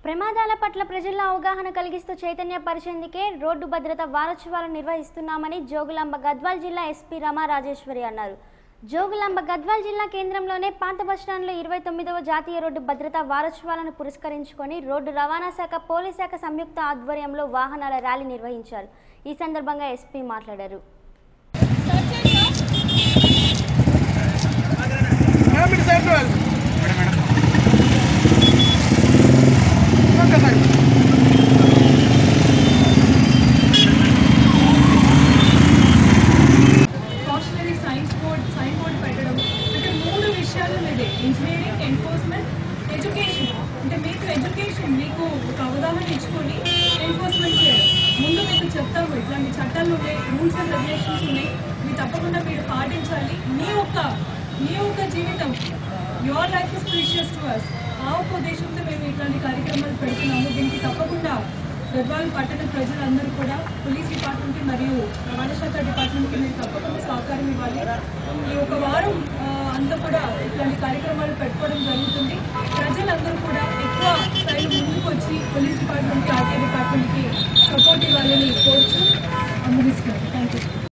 ప్రమాదాల పట్ల ప్రజల్లో అవగాహన కలిగిస్తూ చైతన్య పరిచేందుకే రోడ్డు భద్రత వారోత్సవాలు నిర్వహిస్తున్నామని జోగులాంబ గద్వాల్ జిల్లా ఎస్పీ రమా రాజేశ్వరి అన్నారు జోగులాంబ గద్వాల్ జిల్లా కేంద్రంలోనే పాత బస్టాండ్లో ఇరవై తొమ్మిదవ జాతీయ రోడ్డు భద్రతా వారోత్సవాలను పురస్కరించుకొని రోడ్డు రవాణా శాఖ పోలీస్ శాఖ సంయుక్త ఆధ్వర్యంలో వాహనాల ర్యాలీ నిర్వహించారు ఈ సందర్భంగా ఎస్పీ మాట్లాడారు మేడం ఇటు సైడ్ రావాలి okay side cautionary signs board sign board పెట్టడం అంటే మూడు విషయాలు మీదే ఇంజనీరింగ్ ఎన్ఫోర్స్మెంట్ ఎడ్యుకేషన్ అంటే మీకు ఎడ్యుకేషన్ మీకు ఒక అవగాహన ఇచ్చుకొని ఎన్ఫోర్స్మెంట్ చేయడం ముందు మీకు చెప్తాము ఇట్లాంటి చట్టాలు ఉన్నాయి రూల్స్ అండ్ రెగ్యులేషన్స్ ఉన్నాయి మీరు తప్పకుండా మీరు పాటించాలి మీ యొక్క మీ యొక్క జీవితం your life is precious to us ఆ ఒక ఉద్దేశంతో మేము ఇట్లాంటి కార్యక్రమాలు పెడుతున్నాము దీనికి తప్పకుండా గద్వాల్ పట్టణ ప్రజలందరూ కూడా పోలీస్ డిపార్ట్మెంట్ మరియు రవాణా శాఖ డిపార్ట్మెంట్కి మీరు తప్పకుండా సహకారం ఇవ్వాలి ఈ ఒక వారం ఆ, అంతా కూడా ఇట్లాంటి కార్యక్రమాలు పెట్టుకోవడం జరుగుతుంది ప్రజలందరూ కూడా ఎక్కువ స్థాయిలో ముందుకు వచ్చి పోలీస్ డిపార్ట్మెంట్కి ఆర్టీ డిపార్ట్మెంట్కి సపోర్ట్ ఇవ్వాలని కోరుచు